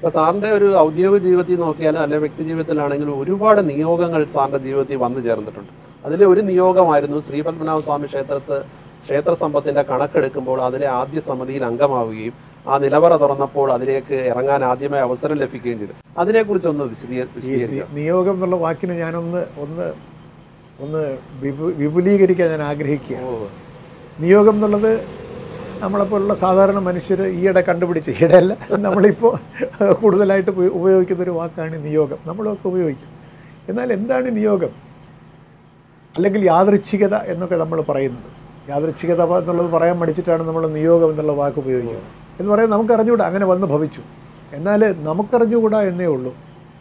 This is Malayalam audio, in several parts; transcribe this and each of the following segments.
ഇപ്പൊ സാറിന്റെ ഒരു ഔദ്യോഗിക ജീവിതത്തിൽ നോക്കിയാലും അല്ലെ വ്യക്തി ജീവിതത്തിലാണെങ്കിലും ഒരുപാട് നിയോഗങ്ങൾ സാറിന്റെ ജീവിതത്തിൽ വന്നു ചേർന്നിട്ടുണ്ട് അതിലെ ഒരു നിയോഗമായിരുന്നു ശ്രീ പത്മനാഭ സ്വാമി ക്ഷേത്രത്ത് ക്ഷേത്ര സമ്പത്തിന്റെ കണക്കെടുക്കുമ്പോൾ അതിലെ ആദ്യ സമിതിയിൽ അംഗമാവുകയും ആ നിലവറ തുറന്നപ്പോൾ അതിലേക്ക് ഇറങ്ങാൻ ആദ്യമായി അവസരം ലഭിക്കുകയും ചെയ്തു അതിനെക്കുറിച്ചൊന്ന് വിശദീ- വിശദീകരിക്കാം നിയോഗം എന്നുള്ള വാക്കിനെ ഞാനൊന്ന് ഒന്ന് ഒന്ന് വിപു- വിപുലീകരിക്കാൻ ഞാൻ ആഗ്രഹിക്കുകയാണ് ഓ, നിയോഗം എന്നുള്ളത് നമ്മളെപ്പോലുള്ള സാധാരണ മനുഷ്യർ ഈയിടെ കണ്ടുപിടിച്ച് ഈയിടെയല്ല നമ്മളിപ്പോൾ കൂടുതലായിട്ട് ഉപ- ഉപയോഗിക്കുന്ന ഒരു വാക്കാണ് നിയോഗം നമ്മളൊക്കെ ഉപയോഗിക്കും എന്നാൽ എന്താണ് നിയോഗം അല്ലെങ്കിൽ യാദൃച്ഛികത എന്നൊക്കെ നമ്മൾ പറയുന്നത് യാദൃച്ഛികത എന്നുള്ളത് പറയാൻ മടിച്ചിട്ടാണ് നമ്മൾ നിയോഗം എന്നുള്ള വാക്ക് ഉപയോഗിക്കുന്നത് എന്ന് പറയാൻ നമുക്കറിഞ്ഞുകൂടാ അങ്ങനെ വന്ന് ഭവിച്ചു എന്നാൽ നമുക്കറിഞ്ഞുകൂടാ എന്നേ ഉള്ളൂ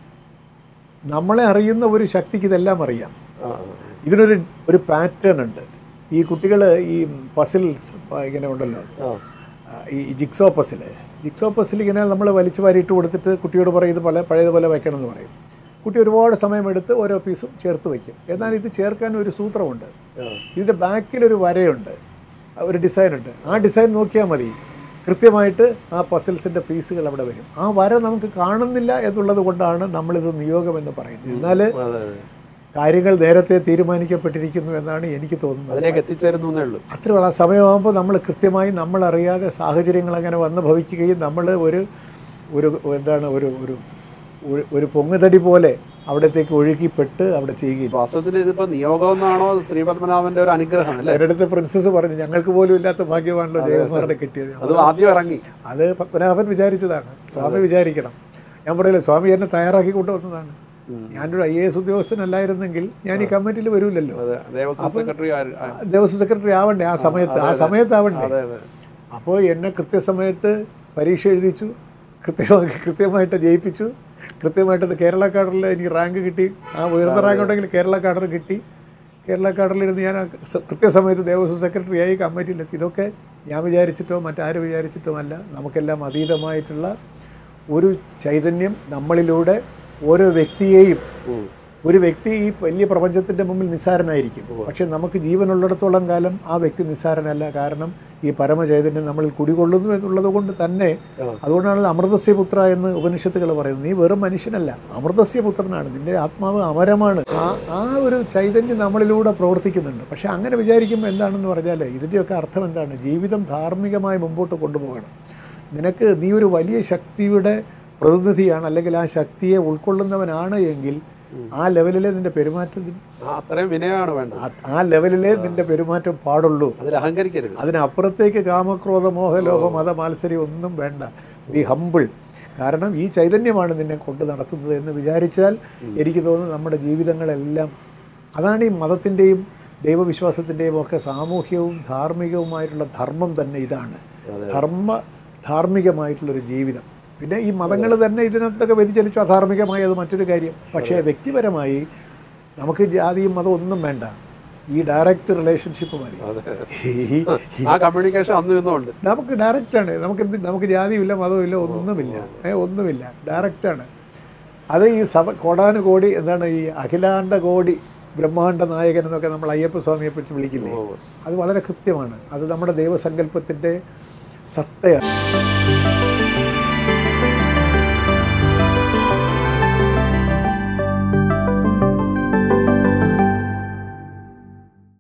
നമ്മളെ അറിയുന്ന ഒരു ശക്തിക്ക് ഇതെല്ലാം അറിയാം ആ, ഇതിനൊരു ഒരു പാറ്റേൺ ഉണ്ട് ഈ കുട്ടികൾ ഈ പസിൽസ് ഇങ്ങനെ ഉണ്ടല്ലോ ആ, ആ, ഈ ജിക്സോ പസിൽ ജിക്സോ പസിൽ ഇങ്ങനെ നമ്മൾ വലിച്ചു വാരിയിട്ട് കൊടുത്തിട്ട് കുട്ടിയോട് പറയും ഇത് പല പഴയതുപോലെ വയ്ക്കണം എന്ന് പറയും കുട്ടി ഒരുപാട് സമയമെടുത്ത് ഓരോ പീസും ചേർത്ത് വയ്ക്കും എന്നാൽ ഇത് ചേർക്കാൻ ഒരു സൂത്രമുണ്ട് ആ. ഇതിൻ്റെ ബാക്കിലൊരു വരയുണ്ട് ഒരു ഡിസൈൻ ഉണ്ട് ആ ഡിസൈൻ നോക്കിയാൽ മതി കൃത്യമായിട്ട് ആ പസിൽസിൻ്റെ പീസുകൾ അവിടെ വരും ആ വര നമുക്ക് കാണുന്നില്ല എന്നുള്ളത് കൊണ്ടാണ് നമ്മളിത് നിയോഗം എന്ന് പറയുന്നത് എന്നാൽ അതെ, അതെ. കാര്യങ്ങൾ നേരത്തെ തീരുമാനിക്കപ്പെട്ടിരിക്കുന്നു എന്നാണ് എനിക്ക് തോന്നുന്നത് അതിലേക്ക് എത്തിച്ചേരുന്നു എന്നേ ഉള്ളൂ അത്രയുള്ള ആ സമയമാകുമ്പോൾ നമ്മൾ കൃത്യമായി നമ്മളറിയാതെ സാഹചര്യങ്ങൾ അങ്ങനെ വന്ന് ഭവിക്കുകയും നമ്മൾ ഒരു ഒരു എന്താണ് ഒരു ഒരു ഒരു- ഒരു പൊങ്ങുതടി പോലെ അവിടത്തേക്ക് ഒഴുകിപ്പെട്ട് അവിടെ ചെയ്യുകയും വാസ്തവത്തിൽ ഇതിപ്പോ നിയോഗം എന്നാണോ ശ്രീ പത്മനാഭന്റെ ഒരു അനുഗ്രഹം അല്ലേ എൻ്റെ അടുത്ത് പ്രിൻസസ് പറഞ്ഞു ഞങ്ങൾക്ക് പോലും ഇല്ലാത്ത ഭാഗ്യമാണല്ലോ ജയകുമാറിനെ കിട്ടിയത് അത് ആദ്യം ഇറങ്ങി അത് പത്മനാഭൻ വിചാരിച്ചതാണ് സ്വാമി വിചാരിക്കണം ഞാൻ പറയില്ല സ്വാമി എന്നെ തയ്യാറാക്കി കൊണ്ടുവന്നതാണ് ഞാനൊരു ഐ എ എസ് ഉദ്യോഗസ്ഥനല്ലായിരുന്നെങ്കിൽ ഞാൻ ഈ കമ്മിറ്റിയിൽ വരൂലല്ലോ അതെ ദേവസ്വം സെക്രട്ടറി ആര്- ആ, ദേവസ്വം സെക്രട്ടറി ആവണ്ടേ ആ സമയത്ത് ആ സമയത്താവണ്ടേ അതെ അതെ അപ്പോൾ എന്നെ കൃത്യസമയത്ത് പരീക്ഷ എഴുതിച്ചു കൃത്യമായി കൃത്യമായിട്ട് ജയിപ്പിച്ചു കൃത്യമായിട്ട് കേരള കാഡറിൽ എനിക്ക് റാങ്ക് കിട്ടി ആ ഉയർന്ന റാങ്ക് ഉണ്ടെങ്കിൽ കേരള കാഡർ കിട്ടി കേരള കാഡറിലിരുന്ന് ഞാൻ ആ സ- കൃത്യസമയത്ത് ദേവസ്വം സെക്രട്ടറിയായി കമ്മിറ്റിയിലെത്തി ഇതൊക്കെ ഞാൻ വിചാരിച്ചിട്ടോ മറ്റാരും വിചാരിച്ചിട്ടോ അല്ല നമുക്കെല്ലാം അതീതമായിട്ടുള്ള ഒരു ചൈതന്യം നമ്മളിലൂടെ ഓരോ വ്യക്തിയെയും ഉം. ഒരു വ്യക്തി ഈ വലിയ പ്രപഞ്ചത്തിൻ്റെ മുമ്പിൽ നിസ്സാരനായിരിക്കും പക്ഷെ നമുക്ക് ജീവനുള്ളിടത്തോളം കാലം ആ വ്യക്തി നിസ്സാരനല്ല കാരണം ഈ പരമചൈതന്യം നമ്മളിൽ കുടികൊള്ളുന്നു എന്നുള്ളത് കൊണ്ട് തന്നെ അതുകൊണ്ടാണല്ലോ അമൃതസ്യപുത്ര എന്ന് ഉപനിഷത്തുകൾ പറയുന്നത് നീ വെറും മനുഷ്യനല്ല അമൃതസ്യപുത്രനാണ് നിന്റെ ആത്മാവ് അമരമാണ് ആ ആ ഒരു ചൈതന്യം നമ്മളിലൂടെ പ്രവർത്തിക്കുന്നുണ്ട് പക്ഷെ അങ്ങനെ വിചാരിക്കുമ്പോൾ എന്താണെന്ന് പറഞ്ഞാൽ ഇതിൻ്റെയൊക്കെ അർത്ഥം എന്താണ് ജീവിതം ധാർമ്മികമായി മുമ്പോട്ട് കൊണ്ടുപോകണം നിനക്ക് നീ ഒരു വലിയ ശക്തിയുടെ പ്രതിനിധിയാണ് അല്ലെങ്കിൽ ആ ശക്തിയെ ഉൾക്കൊള്ളുന്നവനാണ് എങ്കിൽ ആ ലെവലിലെ നിന്റെ പെരുമാറ്റത്തിന് ആ, അത്രയും വിനയമാണ് വേണ്ടത് ആ- ആ ലെവലിലെ നിന്റെ പെരുമാറ്റം പാടുള്ളൂ അതിൽ അഹങ്കരിക്കരുത് അതിനപ്പുറത്തേക്ക് കാമക്രോധ മോഹലോഭ മത മാത്സര്യം ഒന്നും വേണ്ട ബി ഹമ്പിൾ കാരണം ഈ ചൈതന്യമാണ് നിന്നെ കൊണ്ട് നടത്തുന്നത് എന്ന് വിചാരിച്ചാൽ എനിക്ക് തോന്നുന്നു നമ്മുടെ ജീവിതങ്ങളെല്ലാം അതാണ് ഈ മതത്തിൻ്റെയും ദൈവവിശ്വാസത്തിൻ്റെയും ഒക്കെ സാമൂഹ്യവും ധാർമ്മികവുമായിട്ടുള്ള ധർമ്മം തന്നെ ഇതാണ് ധർമ്മ ധാർമ്മികമായിട്ടുള്ളൊരു ജീവിതം പിന്നെ ഈ മതങ്ങൾ തന്നെ ഇതിനകത്തൊക്കെ വ്യതിചലിച്ചു അധാർമികമായ അത് മറ്റൊരു കാര്യം പക്ഷേ വ്യക്തിപരമായി നമുക്ക് ജാതിയും മതം ഒന്നും വേണ്ട ഈ ഡയറക്റ്റ് റിലേഷൻഷിപ്പ് മതി ഈ- ആ കമ്മ്യൂണിക്കേഷൻ അന്നും ഇന്നും ഉണ്ട് നമുക്ക് ഡയറക്റ്റാണ് നമുക്ക് എന്ത് നമുക്ക് ജാതിയില്ല മതമില്ല ഒന്നുമില്ല ഏ ഒന്നുമില്ല ഡയറക്റ്റാണ് അത് ഈ സഭ കോടാനുകോടി എന്താണ് ഈ അഖിലാണ്ട കോടി ബ്രഹ്മാണ്ട നായകൻ എന്നൊക്കെ നമ്മൾ അയ്യപ്പ സ്വാമിയെ പറ്റി വിളിക്കില്ലേ അത് വളരെ കൃത്യമാണ് അത് നമ്മുടെ ദൈവസങ്കല്പത്തിൻ്റെ സത്തയാണ്